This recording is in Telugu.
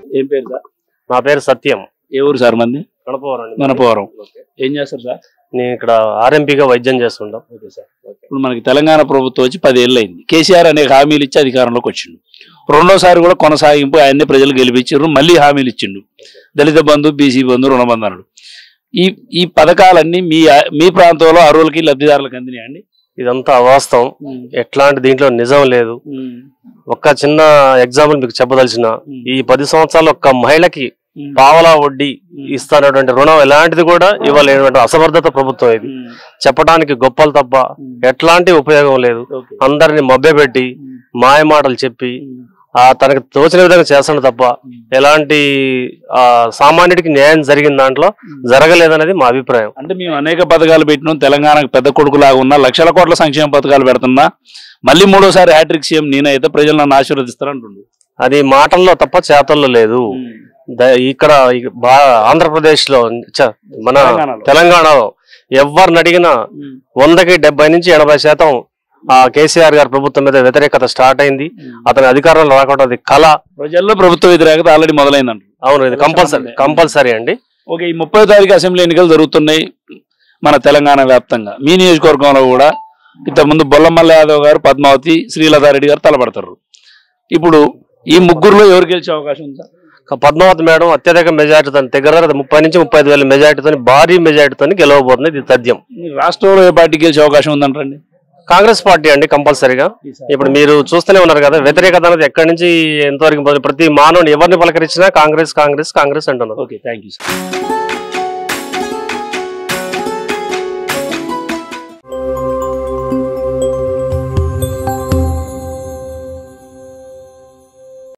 ఏం పేరు సార్ నా పేరు సత్యం ఏ ఊరు సార్ మంది గణపవరం అండి. గణపవరం ఓకే. ఏం చేస్తారు సార్ నేను ఇక్కడ ఆర్ఎంపీగా వైద్యం చేస్తుంటాం ఓకే సార్ ఇప్పుడు మనకి తెలంగాణ ప్రభుత్వం వచ్చి పది ఏళ్ళు అయింది కేసీఆర్ అనేక హామీలు ఇచ్చి అధికారంలోకి వచ్చిండు రెండోసారి కూడా కొనసాగింపు ఆయన్ని ప్రజలు గెలిపించారు మళ్ళీ హామీలు ఇచ్చిండు దళిత బంధు బీసీ బంధు రుణబంధు అన్నాడు ఈ ఈ పథకాలన్నీ మీ మీ ప్రాంతంలో అరువులకి లబ్ధిదారులకు అందినాయండి ఇదంతా అవాస్తవం ఎట్లాంటి దీంట్లో నిజం లేదు ఒక్క చిన్న ఎగ్జాంపుల్ మీకు చెప్పదలిచిన ఈ పది సంవత్సరాలు ఒక్క మహిళకి పావలా వడ్డీ ఇస్తానటువంటి రుణం ఎలాంటిది కూడా ఇవ్వలేనటువంటి అసమర్థత ప్రభుత్వం ఇది చెప్పడానికి గొప్పలు తప్ప ఎట్లాంటి ఉపయోగం లేదు ఓకే. అందరిని మభ్యపెట్టి మాయ మాటలు చెప్పి ఆ తనకు తోచిన విధంగా చేస్తాడు తప్ప ఎలాంటి ఆ సామాన్యుడికి న్యాయం జరిగిన దాంట్లో జరగలేదనేది మా అభిప్రాయం అంటే మేము అనేక పథకాలు పెట్టినాం తెలంగాణకు పెద్ద కొడుకులాగా ఉన్నా లక్షల కోట్ల సంక్షేమ పథకాలు పెడుతున్నా మళ్ళీ మూడోసారి హ్యాట్రిక్ సీఎం నేనైతే ప్రజలు నన్ను ఆశీర్వదిస్తారంటుండు అది మాటల్లో తప్ప చేతల్లో లేదు ద- ఇక్కడ ఈ బా- ఆంధ్రప్రదేశ్ లో చ- మన తెలంగాణలో. తెలంగాణలో ఎవరిని అడిగినా వందకి డెబ్బై నుంచి ఎనభై శాతం ఆ కేసీఆర్ గారి ప్రభుత్వం మీద వ్యతిరేకత స్టార్ట్ అయింది అతని అధికారంలో రాకుండా అది కళ ప్రజల్లో ప్రభుత్వ వ్యతిరేకత ఆల్రెడీ మొదలైందంట అవును ఇది కంపల్సరీ కంపల్సరీ అండి ఓకే ఈ ముప్పై తారీఖు అసెంబ్లీ ఎన్నికలు జరుగుతున్నాయి మన తెలంగాణ వ్యాప్తంగా మీ నియోజకవర్గంలో కూడా ఇంతకుముందు బొల్లమల్ల యాదవ్ గారు పద్మావతి శ్రీలతారెడ్డి గారు తలపడతారు ఇప్పుడు ఈ ముగ్గురులో ఎవరు గెలిచే అవకాశం ఉంది సార్ పద్మావతి మేడం అత్యధిక మెజార్టీతో దగ్గర ముప్పై నుంచి ముప్పై ఐదు వేల మెజార్టీతో భారీ మెజార్టీతో గెలవబోతుంది ఇది తథ్యం మీ రాష్ట్రంలో ఏ పార్టీ గెలిచే అవకాశం ఉందంటారండి కాంగ్రెస్ పార్టీ అండి కంపల్సరీగా ఇప్పుడు మీరు చూస్తూనే ఉన్నారు కదా వ్యతిరేకత అనేది ఎక్కడి నుంచి ఎంతవరకు మొదలు- ప్రతి మానవుని ఎవరిని పలకరించినా కాంగ్రెస్ కాంగ్రెస్ కాంగ్రెస్ అంటున్నారు ఓకే థ్యాంక్ యూ సార్